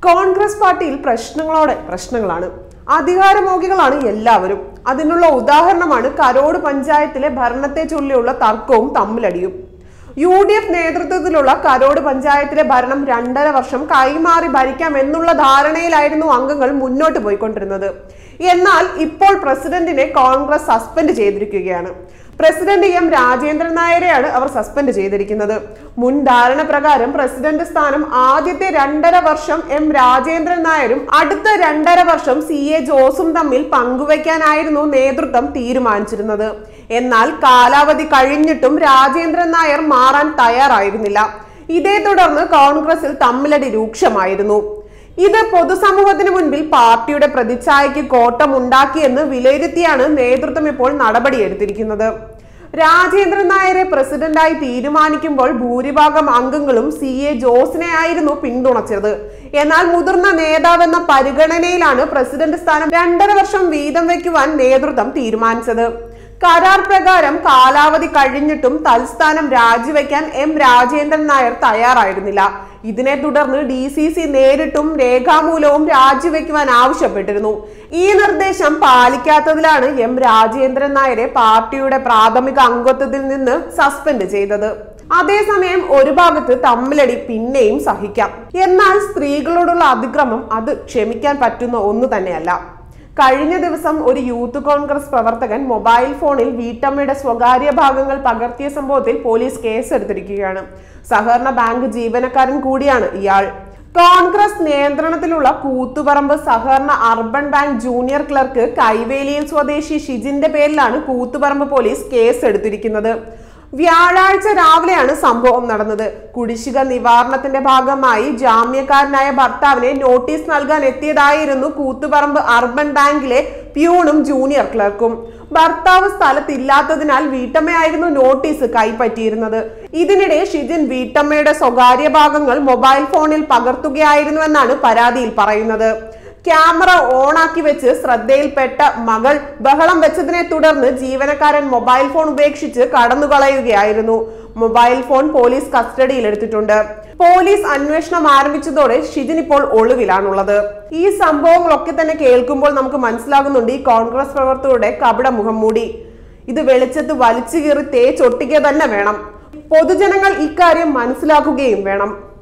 കോൺഗ്രസ് പാർട്ടിയിൽ പ്രശ്നങ്ങളോടെ പ്രശ്നങ്ങളാണ് അധികാരമോഹികളാണ് എല്ലാവരും അതിനുള്ള ഉദാഹരണമാണ് കരോട് പഞ്ചായത്തിലെ ഭരണത്തെ ചൊല്ലിയുള്ള തർക്കവും തമ്മിലടിയും യു ഡി എഫ് നേതൃത്വത്തിലുള്ള കരോട് പഞ്ചായത്തിലെ ഭരണം രണ്ടര വർഷം കൈമാറി ഭരിക്കാം എന്നുള്ള ധാരണയിലായിരുന്നു അംഗങ്ങൾ മുന്നോട്ട് പോയിക്കൊണ്ടിരുന്നത് എന്നാൽ ഇപ്പോൾ പ്രസിഡന്റിനെ കോൺഗ്രസ് സസ്പെൻഡ് ചെയ്തിരിക്കുകയാണ് പ്രസിഡന്റ് എം രാജേന്ദ്രൻ നായരെയാണ് അവർ സസ്പെൻഡ് ചെയ്തിരിക്കുന്നത് മുൻ ധാരണ പ്രകാരം പ്രസിഡന്റ് സ്ഥാനം ആദ്യത്തെ രണ്ടര വർഷം എം രാജേന്ദ്രൻ നായരും അടുത്ത രണ്ടര വർഷം സി എ ജോസും തമ്മിൽ പങ്കുവയ്ക്കാനായിരുന്നു നേതൃത്വം തീരുമാനിച്ചിരുന്നത് എന്നാൽ കാലാവധി കഴിഞ്ഞിട്ടും രാജേന്ദ്രൻ നായർ മാറാൻ തയ്യാറായിരുന്നില്ല ഇതേ തുടർന്ന് കോൺഗ്രസിൽ തമ്മിലടി രൂക്ഷമായിരുന്നു ഇത് പൊതുസമൂഹത്തിന് മുൻപിൽ പാർട്ടിയുടെ പ്രതിച്ഛായയ്ക്ക് കോട്ടമുണ്ടാക്കിയെന്ന് വിലയിരുത്തിയാണ് നേതൃത്വം ഇപ്പോൾ നടപടിയെടുത്തിരിക്കുന്നത് രാജേന്ദ്രൻ നായരെ പ്രസിഡന്റായി തീരുമാനിക്കുമ്പോൾ ഭൂരിഭാഗം അംഗങ്ങളും സി എ ജോസിനെ ആയിരുന്നു പിന്തുണച്ചത് എന്നാൽ മുതിർന്ന നേതാവെന്ന പരിഗണനയിലാണ് പ്രസിഡന്റ് സ്ഥാനം രണ്ടര വർഷം വീതം വയ്ക്കുവാൻ നേതൃത്വം തീരുമാനിച്ചത് കരാർ പ്രകാരം കാലാവധി കഴിഞ്ഞിട്ടും തൽസ്ഥാനം രാജിവെക്കാൻ എം രാജേന്ദ്രൻ നായർ തയ്യാറായിരുന്നില്ല ഇതിനെ തുടർന്ന് ഡി സി സി നേരിട്ടും രേഖാമൂലവും രാജിവെക്കുവാൻ ആവശ്യപ്പെട്ടിരുന്നു ഈ നിർദ്ദേശം പാലിക്കാത്തതിലാണ് എം രാജേന്ദ്രൻ നായരെ പാർട്ടിയുടെ പ്രാഥമിക അംഗത്വത്തിൽ നിന്ന് സസ്പെൻഡ് ചെയ്തത് അതേസമയം ഒരു ഭാഗത്ത് തമ്മിലടി പിന്നെയും സഹിക്കാം എന്നാൽ സ്ത്രീകളോടുള്ള അതിക്രമം അത് ക്ഷമിക്കാൻ പറ്റുന്ന ഒന്നു തന്നെയല്ല കഴിഞ്ഞ ദിവസം ഒരു യൂത്ത് കോൺഗ്രസ് പ്രവർത്തകൻ മൊബൈൽ ഫോണിൽ വീട്ടമ്മയുടെ സ്വകാര്യ ഭാഗങ്ങൾ പകർത്തിയ സംഭവത്തിൽ പോലീസ് കേസെടുത്തിരിക്കുകയാണ് സഹകരണ ബാങ്ക് ജീവനക്കാരൻ കൂടിയാണ് ഇയാൾ കോൺഗ്രസ് നിയന്ത്രണത്തിലുള്ള കൂത്തുപറമ്പ് സഹകരണ അർബൻ ബാങ്ക് ജൂനിയർ ക്ലർക്ക് കൈവേലിയിൽ സ്വദേശി ഷിജിന്റെ പേരിലാണ് കൂത്തുപറമ്പ് പോലീസ് കേസെടുത്തിരിക്കുന്നത് വ്യാഴാഴ്ച രാവിലെയാണ് സംഭവം നടന്നത് കുടിശ്ശിക നിവാരണത്തിന്റെ ഭാഗമായി ജാമ്യക്കാരനായ ഭർത്താവിനെ നോട്ടീസ് നൽകാൻ എത്തിയതായിരുന്നു കൂത്തുപറമ്പ് അർബൻ ബാങ്കിലെ പ്യൂണും ജൂനിയർ ക്ലർക്കും ഭർത്താവ് സ്ഥലത്തില്ലാത്തതിനാൽ വീട്ടമ്മയായിരുന്നു നോട്ടീസ് കൈപ്പറ്റിയിരുന്നത് ഇതിനിടെ ഷിജിൻ വീട്ടമ്മയുടെ സ്വകാര്യ ഭാഗങ്ങൾ മൊബൈൽ ഫോണിൽ പകർത്തുകയായിരുന്നുവെന്നാണ് പരാതിയിൽ പറയുന്നത് ക്യാമറ ഓണാക്കി വെച്ച് ശ്രദ്ധയിൽപ്പെട്ട മകൾ ബഹളം വെച്ചതിനെ തുടർന്ന് ജീവനക്കാരൻ മൊബൈൽ ഫോൺ ഉപേക്ഷിച്ച് കടന്നുകളയുകയായിരുന്നു മൊബൈൽ ഫോൺ പോലീസ് കസ്റ്റഡിയിൽ എടുത്തിട്ടുണ്ട് പോലീസ് അന്വേഷണം ആരംഭിച്ചതോടെ ഷിജിൻ ഇപ്പോൾ ഒളിവിലാണുള്ളത് ഈ സംഭവങ്ങളൊക്കെ തന്നെ കേൾക്കുമ്പോൾ നമുക്ക് മനസ്സിലാകുന്നുണ്ട് ഈ കോൺഗ്രസ് പ്രവർത്തകരുടെ കപട മുഖം മൂടി ഇത് വെളിച്ചത്ത് വലിച്ചു കീറി തേച്ചൊട്ടിക്കുക തന്നെ വേണം പൊതുജനങ്ങൾ ഇക്കാര്യം മനസ്സിലാക്കുകയും വേണം